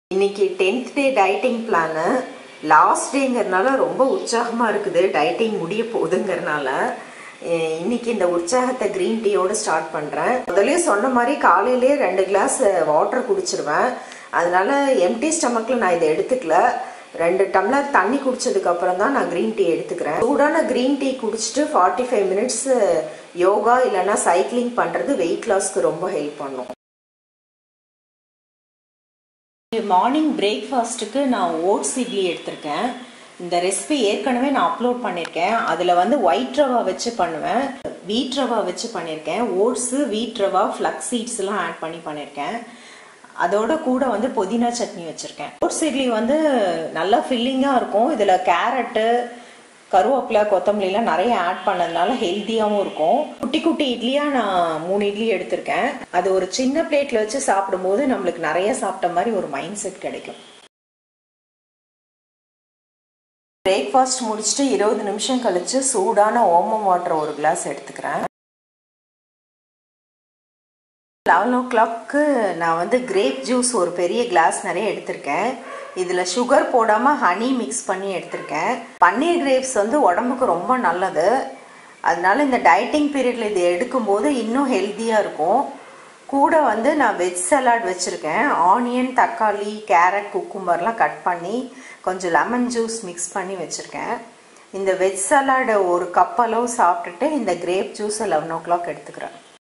இன்னைக்கு tenth day dieting plan last டேங்கிறதுனால ரொம்ப உற்சாகமாக இருக்குது டயட்டிங் முடிய போகுதுங்கிறனால அஹ் இன்னைக்கு இந்த உற்சாகத்தை க்ரீன் டீயோடு ஸ்டார்ட் பண்ணுறேன் முதலே சொன்ன மாதிரி காலையிலே ரெண்டு கிளாஸ் வாட்டர் குடிச்சிருவேன் அதனால எம்டி ஸ்டமக்கில் நான் இதை எடுத்துக்கல ரெண்டு டம்ளர் தண்ணி குடிச்சதுக்கு அப்புறம் தான் நான் க்ரீன் டீ எடுத்துக்கிறேன் சூடான க்ரீன் டீ குடிச்சிட்டு ஃபார்ட்டி ஃபைவ் மினிட்ஸ் யோகா இல்லைன்னா சைக்கிளிங் பண்ணுறது வெயிட் லாஸ்க்கு ரொம்ப ஹெல்ப் பண்ணும் மார்னிங் பிரேக்ஃபாஸ்ட்டுக்கு நான் ஓட்ஸ் இட்லி எடுத்திருக்கேன் இந்த ரெசிபி ஏற்கனவே நான் அப்லோட் பண்ணியிருக்கேன் அதில் வந்து ஒயிட் ரவா வச்சு பண்ணுவேன் வீட் ரவா வச்சு பண்ணியிருக்கேன் ஓட்ஸு வீட் ரவா ஃப்ளக்ஸ் சீட்ஸ்லாம் ஆட் பண்ணி பண்ணியிருக்கேன் அதோட கூட வந்து புதினா சட்னி வச்சுருக்கேன் ஓட்ஸ் இட்லி வந்து நல்லா ஃபில்லிங்காக இருக்கும் இதில் கேரட்டு கருவேப்பிலை கொத்தமல்லிலாம் நிறைய ஆட் பண்ணதுனால ஹெல்த்தியாகவும் இருக்கும் குட்டி குட்டி இட்லியாக நான் மூணு இட்லி எடுத்திருக்கேன் அது ஒரு சின்ன பிளேட்டில் வச்சு சாப்பிடும்போது நம்மளுக்கு நிறைய சாப்பிட்ட மாதிரி ஒரு மைண்ட் செட் கிடைக்கும் பிரேக்ஃபாஸ்ட் முடிச்சுட்டு இருபது நிமிஷம் கழிச்சு சூடான ஓமம் வாட்டர் ஒரு கிளாஸ் எடுத்துக்கிறேன் லெவன் ஓ கிளாக்கு நான் வந்து கிரேப் ஜூஸ் ஒரு பெரிய கிளாஸ் நிறைய எடுத்திருக்கேன் இதில் சுகர் போடாமல் ஹனி மிக்ஸ் பண்ணி எடுத்திருக்கேன் பன்னீர் கிரேப்ஸ் வந்து உடம்புக்கு ரொம்ப நல்லது அதனால இந்த டயட்டிங் பீரியடில் இது எடுக்கும்போது இன்னும் ஹெல்த்தியாக இருக்கும் கூட வந்து நான் வெஜ் சலாட் வச்சுருக்கேன் ஆனியன் தக்காளி கேரட் குக்கும்பர்லாம் கட் பண்ணி கொஞ்சம் லெமன் ஜூஸ் மிக்ஸ் பண்ணி வச்சுருக்கேன் இந்த வெஜ் சலாடை ஒரு கப் அளவு சாப்பிட்டுட்டு இந்த கிரேப் ஜூஸை லெவன் ஓ கிளாக் எடுத்துக்கிறேன்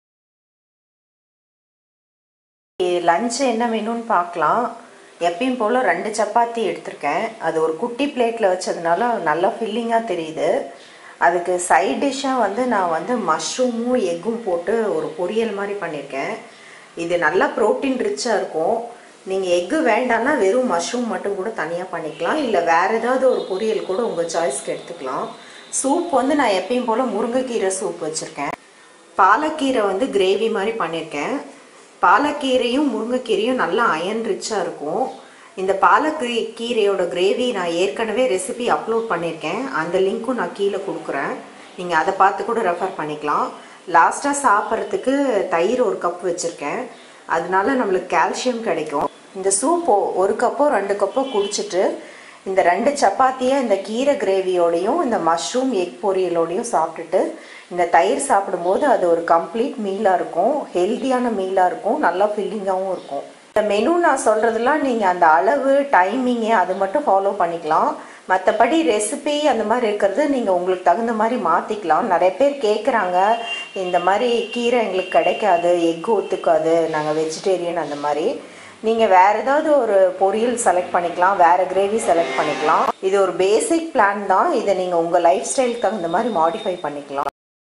லஞ்ச் என்ன வேணும்னு பார்க்கலாம் எப்பயும் போல் ரெண்டு சப்பாத்தி எடுத்திருக்கேன் அது ஒரு குட்டி பிளேட்டில் வச்சதுனால நல்லா ஃபில்லிங்காக தெரியுது அதுக்கு சைட் டிஷ்ஷாக வந்து நான் வந்து மஷ்ரூமும் எக்கும் போட்டு ஒரு பொரியல் மாதிரி பண்ணியிருக்கேன் இது நல்லா ப்ரோட்டீன் ரிச்சாக இருக்கும் நீங்கள் எக்கு வேண்டாம்னா வெறும் மஷ்ரூம் மட்டும் கூட தனியாக பண்ணிக்கலாம் இல்லை வேறு ஏதாவது ஒரு பொரியல் கூட உங்கள் சாய்ஸ்க்கு எடுத்துக்கலாம் சூப் வந்து நான் எப்பயும் போல் முருங்கைக்கீரை சூப் வச்சுருக்கேன் பாலக்கீரை வந்து கிரேவி மாதிரி பண்ணியிருக்கேன் பாலக்கீரையும் முருங்கைக்கீரையும் நல்லா அயன் ரிச்சாக இருக்கும் இந்த பாலக்கீ கீரையோட கிரேவி நான் ஏற்கனவே ரெசிபி அப்லோட் பண்ணியிருக்கேன் அந்த லிங்க்கும் நான் கீழே கொடுக்குறேன் நீங்கள் அதை பார்த்து கூட ரெஃபர் பண்ணிக்கலாம் லாஸ்ட்டாக சாப்பிட்றதுக்கு தயிர் ஒரு கப் வச்சுருக்கேன் அதனால நம்மளுக்கு கால்சியம் கிடைக்கும் இந்த சூப் ஒரு கப்போ ரெண்டு கப்போ குடிச்சிட்டு இந்த ரெண்டு சப்பாத்தியை இந்த கீரை கிரேவியோடையும் இந்த மஷ்ரூம் எக் பொரியலோடையும் சாப்பிட்டுட்டு இந்த தயிர் சாப்பிடும்போது அது ஒரு கம்ப்ளீட் மீலாக இருக்கும் ஹெல்த்தியான மீலாக இருக்கும் நல்லா ஃபில்லிங்காகவும் இருக்கும் இந்த மெனு நான் சொல்கிறதுலாம் நீங்கள் அந்த அளவு டைமிங்கு அது மட்டும் ஃபாலோ பண்ணிக்கலாம் மற்றபடி ரெசிபி அந்த மாதிரி இருக்கிறது நீங்கள் உங்களுக்கு தகுந்த மாதிரி மாற்றிக்கலாம் நிறைய பேர் கேட்குறாங்க இந்த மாதிரி கீரை எங்களுக்கு கிடைக்காது எக் ஒத்துக்காது நாங்கள் வெஜிடேரியன் அந்த மாதிரி நீங்கள் வேறு ஏதாவது ஒரு பொரியல் செலக்ட் பண்ணிக்கலாம் வேறு கிரேவி செலக்ட் பண்ணிக்கலாம் இது ஒரு பேசிக் பிளான் தான் இதை நீங்கள் உங்கள் லைஃப் ஸ்டைலுக்கு தகுந்த மாதிரி மாடிஃபை பண்ணிக்கலாம்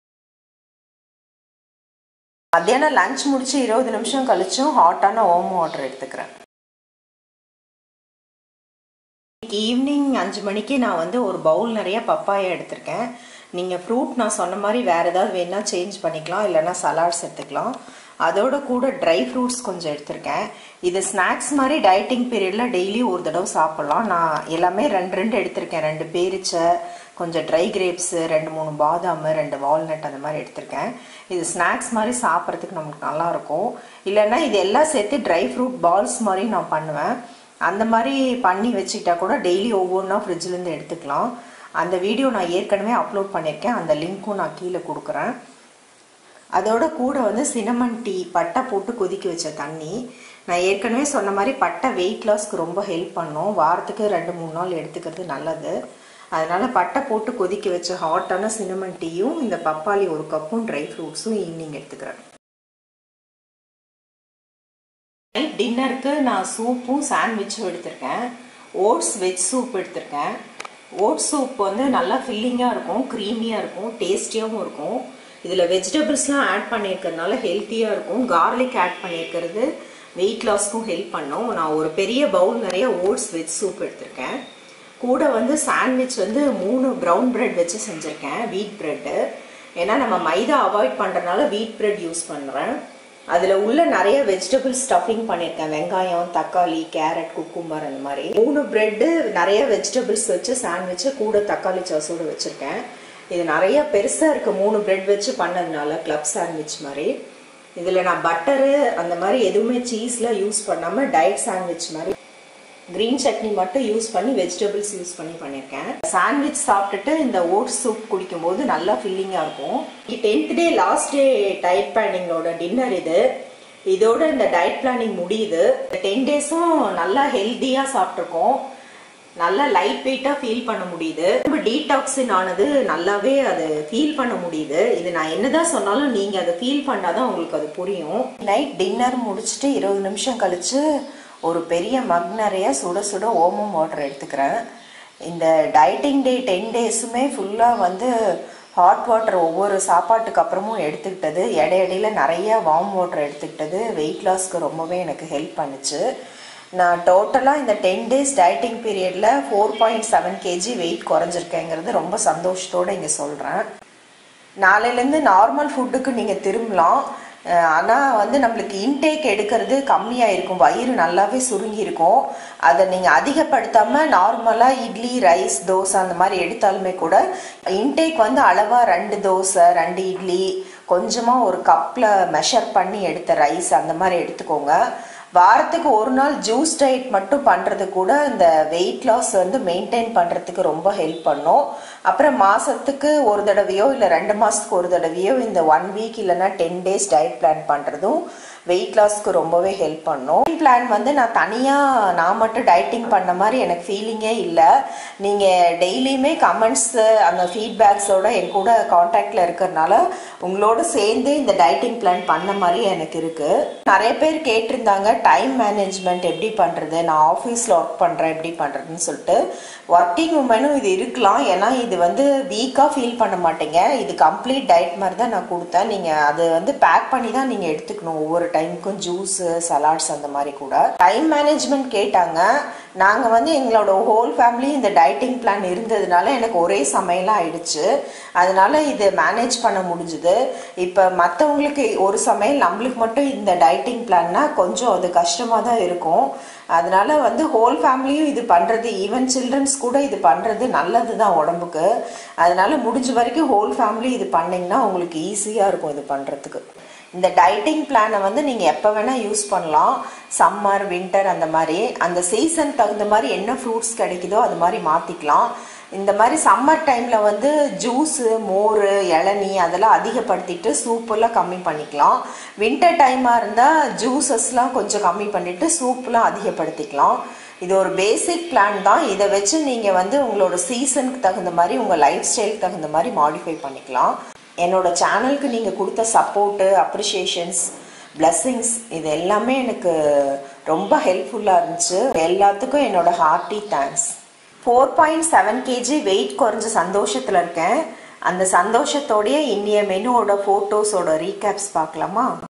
மத்தியானம் லஞ்ச் முடிச்சு இருபது நிமிஷம் கழிச்சும் ஹாட்டான ஓம வாட்டர் எடுத்துக்கிறேன் ஈவினிங் அஞ்சு மணிக்கு நான் வந்து ஒரு பவுல் நிறைய பப்பாயா எடுத்திருக்கேன் நீங்கள் ஃப்ரூட் நான் சொன்ன மாதிரி வேறு ஏதாவது வேணால் சேஞ்ச் பண்ணிக்கலாம் இல்லைன்னா சலாட்ஸ் எடுத்துக்கலாம் அதோட கூட ட்ரை ஃப்ரூட்ஸ் கொஞ்சம் எடுத்திருக்கேன் இது ஸ்நாக்ஸ் மாதிரி டயட்டிங் பீரியடில் டெய்லி ஒரு தடவை சாப்பிட்லாம் நான் எல்லாமே ரெண்டு ரெண்டு எடுத்திருக்கேன் ரெண்டு பேரிச்சை கொஞ்சம் ட்ரை கிரேப்ஸு ரெண்டு மூணு பாதாம் ரெண்டு வால்நட் அந்த மாதிரி எடுத்திருக்கேன் இது ஸ்நாக்ஸ் மாதிரி சாப்பிட்றதுக்கு நமக்கு நல்லாயிருக்கும் இல்லைன்னா இது எல்லாம் சேர்த்து ட்ரை ஃப்ரூட் பால்ஸ் மாதிரி நான் பண்ணுவேன் அந்த மாதிரி பண்ணி வச்சுக்கிட்டா கூட டெய்லி ஒவ்வொன்றா ஃப்ரிட்ஜிலேருந்து எடுத்துக்கலாம் அந்த வீடியோ நான் ஏற்கனவே அப்லோட் பண்ணியிருக்கேன் அந்த லிங்க்கும் நான் கீழே கொடுக்குறேன் அதோட கூட வந்து சினமன் டீ பட்டை போட்டு கொதிக்க வச்ச தண்ணி நான் ஏற்கனவே சொன்ன மாதிரி பட்டை வெயிட் லாஸ்க்கு ரொம்ப ஹெல்ப் பண்ணும் வாரத்துக்கு ரெண்டு மூணு நாள் எடுத்துக்கிறது நல்லது அதனால பட்டை போட்டு கொதிக்க வச்ச ஹாட்டான சினமன் டீயும் இந்த பப்பாளி ஒரு கப்பும் ட்ரை ஃப்ரூட்ஸும் ஈவினிங் எடுத்துக்கிறேன் நைட் டின்னருக்கு நான் சூப்பும் சாண்ட்விச்சும் எடுத்திருக்கேன் ஓட்ஸ் வெஜ் சூப் எடுத்திருக்கேன் ஓட்ஸ் சூப் வந்து நல்லா ஃபில்லிங்காக இருக்கும் க்ரீமியாக இருக்கும் டேஸ்டியாகவும் இருக்கும் இதில் வெஜிடபிள்ஸ்லாம் ஆட் பண்ணியிருக்கிறதுனால ஹெல்த்தியாக இருக்கும் கார்லிக் ஆட் பண்ணியிருக்கிறது வெயிட் லாஸ்க்கும் ஹெல்ப் பண்ணும் நான் ஒரு பெரிய பவுல் நிறைய ஓட்ஸ் வெஜ் சூப் எடுத்திருக்கேன் கூட வந்து சாண்ட்விச் வந்து மூணு ப்ரௌன் பிரெட் வச்சு செஞ்சுருக்கேன் வீட் ப்ரெட்டு ஏன்னா நம்ம மைதா அவாய்ட் பண்ணுறதுனால வீட் பிரெட் யூஸ் பண்ணுறேன் அதில் உள்ள நிறைய வெஜிடபிள் ஸ்டஃபிங் பண்ணியிருக்கேன் வெங்காயம் தக்காளி கேரட் குக்கும்பர் அந்த மாதிரி மூணு பிரெட்டு நிறைய வெஜிடபிள்ஸ் வச்சு சாண்ட்விச்சு கூட தக்காளி சாஸோடு வச்சுருக்கேன் இது நிறைய பெருசாக இருக்குது மூணு பிரெட் வச்சு பண்ணதுனால கிளப் சாண்ட்விச் மாதிரி இதில் நான் பட்டரு அந்த மாதிரி எதுவுமே சீஸ்லாம் யூஸ் பண்ணாமல் டயட் சாண்ட்விச் மாதிரி கிரீன் சட்னி மட்டும் யூஸ் பண்ணி வெஜிடபிள்ஸ் யூஸ் பண்ணி பண்ணியிருக்கேன் சாண்ட்விச் சாப்பிட்டுட்டு இந்த ஓட்ஸ் சூப் குடிக்கும்போது நல்லா ஃபில்லிங்காக இருக்கும் tenth day last day diet பிளானிங்கோட டின்னர் இது இதோட இந்த டயட் பிளானிங் முடியுது டென் டேஸும் நல்லா ஹெல்த்தியாக சாப்பிட்ருக்கோம் நல்லா லைட் வெயிட்டாக ஃபீல் பண்ண முடியுது ரொம்ப டீடாக்சின் ஆனது நல்லாவே அது ஃபீல் பண்ண முடியுது இது நான் என்னதான் சொன்னாலும் நீங்கள் அதை ஃபீல் பண்ணாதான் உங்களுக்கு அது புரியும் நைட் டின்னர் முடிச்சுட்டு இருபது நிமிஷம் கழிச்சு ஒரு பெரிய மக் நிறைய சுட சுட ஓமம் வாட்டர் எடுத்துக்கிறேன் இந்த டயட்டிங் டே டென் டேஸுமே ஃபுல்லாக வந்து ஹாட் வாட்டர் ஒவ்வொரு சாப்பாட்டுக்கு அப்புறமும் எடுத்துக்கிட்டது இடையிடையில நிறைய வார்ம் வாட்டர் எடுத்துக்கிட்டது வெயிட் லாஸ்க்கு ரொம்பவே எனக்கு ஹெல்ப் பண்ணுச்சு நான் டோட்டலாக இந்த டென் டேஸ் டயட்டிங் பீரியடில் four point seven KG weight குறைஞ்சிருக்கேங்கிறது ரொம்ப சந்தோஷத்தோடு இங்கே சொல்கிறேன் நாளையிலேருந்து நார்மல் ஃபுட்டுக்கு நீங்கள் திரும்பலாம் ஆனால் வந்து நம்மளுக்கு இன்டேக் எடுக்கிறது கம்மியாக இருக்கும் வயிறு நல்லாவே சுருங்கி இருக்கும் அதை நீங்கள் அதிகப்படுத்தாமல் நார்மலாக இட்லி ரைஸ் தோசை அந்த மாதிரி எடுத்தாலுமே கூட இன்டேக் வந்து அளவாக ரெண்டு தோசை ரெண்டு இட்லி கொஞ்சமாக ஒரு கப்பில் மெஷர் பண்ணி எடுத்த ரைஸ் அந்த மாதிரி எடுத்துக்கோங்க வாரத்துக்கு ஒரு நாள் ஜூஸ் டயட் மட்டும் பண்ணுறது கூட இந்த வெயிட் லாஸ் வந்து மெயின்டைன் பண்ணுறதுக்கு ரொம்ப ஹெல்ப் பண்ணும் அப்புறம் மாதத்துக்கு ஒரு தடவையோ இல்லை ரெண்டு மாதத்துக்கு ஒரு தடவையோ இந்த ஒன் வீக் இல்லைன்னா டென் டேஸ் டயட் பிளான் பண்ணுறதும் வெயிட் லாஸ்க்கு ரொம்பவே ஹெல்ப் பண்ணும் பிளான் வந்து நான் தனியாக நான் மட்டும் டயட்டிங் பண்ண மாதிரி எனக்கு ஃபீலிங்கே இல்லை நீங்கள் டெய்லியுமே கமெண்ட்ஸு அந்த ஃபீட்பேக்ஸோட என் கூட காண்டாக்டில் இருக்கிறனால உங்களோட சேர்ந்து இந்த டயட்டிங் பிளான் பண்ண மாதிரி எனக்கு இருக்குது நிறைய பேர் கேட்டிருந்தாங்க டைம் மேனேஜ்மெண்ட் எப்படி பண்ணுறது நான் ஆஃபீஸில் ஒர்க் பண்ணுறேன் எப்படி பண்ணுறதுன்னு சொல்லிட்டு ஒர்க்கிங் உமனும் இது இருக்கலாம் ஏன்னா இது வந்து வீக்காக ஃபீல் பண்ண மாட்டீங்க இது கம்ப்ளீட் டயட் மாதிரி தான் நான் கொடுத்தேன் நீங்கள் அது வந்து பேக் பண்ணி தான் நீங்கள் எடுத்துக்கணும் ஒவ்வொரு டைமுக்கும் ஜூஸு சலாட்ஸ் அந்த மாதிரி கூட டைம் மேனேஜ்மெண்ட் கேட்டாங்க நாங்கள் வந்து எங்களோட ஹோல் ஃபேமிலி இந்த டயட்டிங் பிளான் இருந்ததுனால எனக்கு ஒரே சமையலாக ஆயிடுச்சு அதனால இது மேனேஜ் பண்ண முடிஞ்சுது இப்போ மற்றவங்களுக்கு ஒரு சமையல் நம்மளுக்கு மட்டும் இந்த டயட்டிங் பிளான்னா கொஞ்சம் அது கஷ்டமாக தான் இருக்கும் அதனால வந்து ஹோல் ஃபேமிலியும் இது பண்ணுறது ஈவன் சில்ட்ரன்ஸ் கூட இது பண்ணுறது நல்லது தான் உடம்புக்கு அதனால முடிஞ்ச வரைக்கும் ஹோல் ஃபேமிலி இது பண்ணிங்கன்னா உங்களுக்கு ஈஸியாக இருக்கும் இது பண்ணுறதுக்கு இந்த டயட்டிங் பிளானை வந்து நீங்கள் எப்போ வேணால் யூஸ் பண்ணலாம் சம்மர் வின்டர் அந்த மாதிரி அந்த சீசன் தகுந்த மாதிரி என்ன ஃப்ரூட்ஸ் கிடைக்குதோ அது மாதிரி மாற்றிக்கலாம் இந்த மாதிரி சம்மர் டைமில் வந்து ஜூஸு மோர் இளநீ அதெல்லாம் அதிகப்படுத்திட்டு சூப்பெல்லாம் கம்மி பண்ணிக்கலாம் வின்டர் டைமாக இருந்தால் ஜூஸஸ்லாம் கொஞ்சம் கம்மி பண்ணிவிட்டு சூப்பெலாம் அதிகப்படுத்திக்கலாம் இது ஒரு பேசிக் பிளான் தான் இதை வச்சு நீங்கள் வந்து உங்களோட சீசனுக்கு தகுந்த மாதிரி உங்கள் லைஃப் ஸ்டைலுக்கு தகுந்த மாதிரி மாடிஃபை பண்ணிக்கலாம் என்னோட சேனலுக்கு நீங்கள் கொடுத்த சப்போர்ட்டு அப்ரிஷியேஷன்ஸ் பிளஸ்ஸிங்ஸ் இது எல்லாமே எனக்கு ரொம்ப ஹெல்ப்ஃபுல்லாக இருந்துச்சு எல்லாத்துக்கும் என்னோட hearty thanks four point seven KG weight குறைஞ்ச சந்தோஷத்தில் இருக்கேன் அந்த சந்தோஷத்தோடைய இந்திய மெனுவோட ஃபோட்டோஸோட ரீகேப்ஸ் பார்க்கலாமா